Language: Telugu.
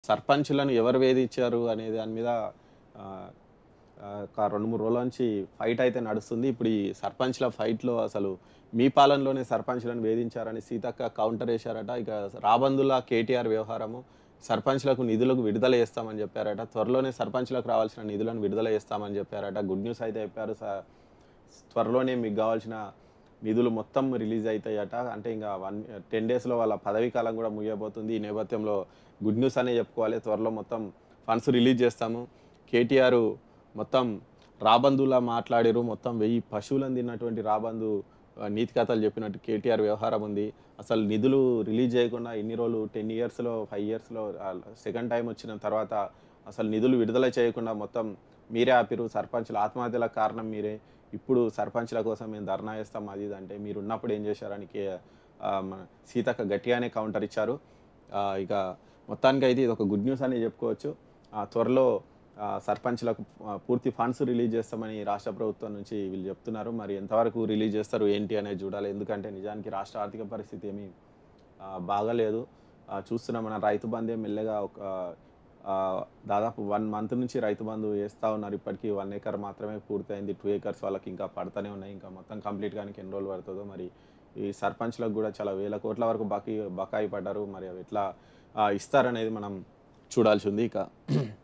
సర్పంచులను ఎవరు వేధించారు అనే దాని మీద ఆ, ఆ, ఒక రెండు మూడు రోజుల నుంచి ఫైట్ అయితే నడుస్తుంది ఇప్పుడు ఈ సర్పంచ్ల ఫైట్లో అసలు మీ పాలనలోనే సర్పంచ్లను వేధించారని సీతక్క కౌంటర్ వేశారట ఇక రాబందుల కేటీఆర్ వ్యవహారము సర్పంచ్లకు నిధులకు విడుదల చేస్తామని చెప్పారట త్వరలోనే సర్పంచ్లకు రావాల్సిన నిధులను విడుదల చేస్తామని చెప్పారట గుడ్ న్యూస్ అయితే చెప్పారు స- త్వరలోనే మీకు కావాల్సిన నిధులు మొత్తం రిలీజ్ అవుతాయట అంటే ఇంకా వన్ టెన్ డేస్లో వాళ్ళ పదవీ కాలం కూడా ముగియబోతుంది ఈ నేపథ్యంలో గుడ్ న్యూస్ అనే చెప్పుకోవాలి త్వరలో మొత్తం ఫండ్స్ రిలీజ్ చేస్తాము కేటీఆర్ మొత్తం రాబందులా మాట్లాడారు మొత్తం వెయ్యి పశువులను తిన్నటువంటి రాబందు ఆ, నీతి కథలు చెప్పినట్టు కేటీఆర్ వ్యవహారం ఉంది అసలు నిధులు రిలీజ్ చేయకుండా ఇన్ని రోజులు టెన్ ఇయర్స్లో ఫైవ్ ఇయర్స్లో సెకండ్ టైం వచ్చిన తర్వాత అసలు నిధులు విడుదల చేయకుండా మొత్తం మీరే ఆపిరు సర్పంచుల ఆత్మహత్యల కారణం మీరే ఇప్పుడు సర్పంచ్ల కోసం మేము ధర్నా చేస్తాం అది ఇది అంటే మీరు ఉన్నప్పుడు ఏం చేశారని కే ఆ, మన సీతక్క గట్టిగానే కౌంటర్ ఇచ్చారు ఆ, ఇక మొత్తానికి అయితే ఇది ఒక గుడ్ న్యూస్ అని చెప్పుకోవచ్చు ఆ, త్వరలో ఆ, సర్పంచ్లకు ఆ, పూర్తి ఫండ్స్ రిలీజ్ చేస్తామని రాష్ట్ర ప్రభుత్వం నుంచి వీళ్ళు చెప్తున్నారు మరి ఎంతవరకు రిలీజ్ చేస్తారు ఏంటి అనేది చూడాలి ఎందుకంటే నిజానికి రాష్ట్ర ఆర్థిక పరిస్థితి ఏమీ ఆ, బాగాలేదు ఆ, చూస్తున్నాం మన రైతు బంధే మెల్లగా ఒక ఆ, దాదాపు వన్ మంత్ నుంచి రైతు బంధు వేస్తూ ఉన్నారు ఇప్పటికీ వన్ ఏకర్ మాత్రమే పూర్తయింది టూ ఏకర్స్ వాళ్ళకి ఇంకా పడతానే ఉన్నాయి ఇంకా మొత్తం కంప్లీట్ కానీ ఎన్ని రోజులు పడుతుందో మరి ఈ సర్పంచ్లకు కూడా చాలా వేల కోట్ల వరకు బాకీ బకాయి పడ్డారు మరి అవి ఎట్లా ఆ, ఇస్తారనేది మనం చూడాల్సి ఉంది ఇక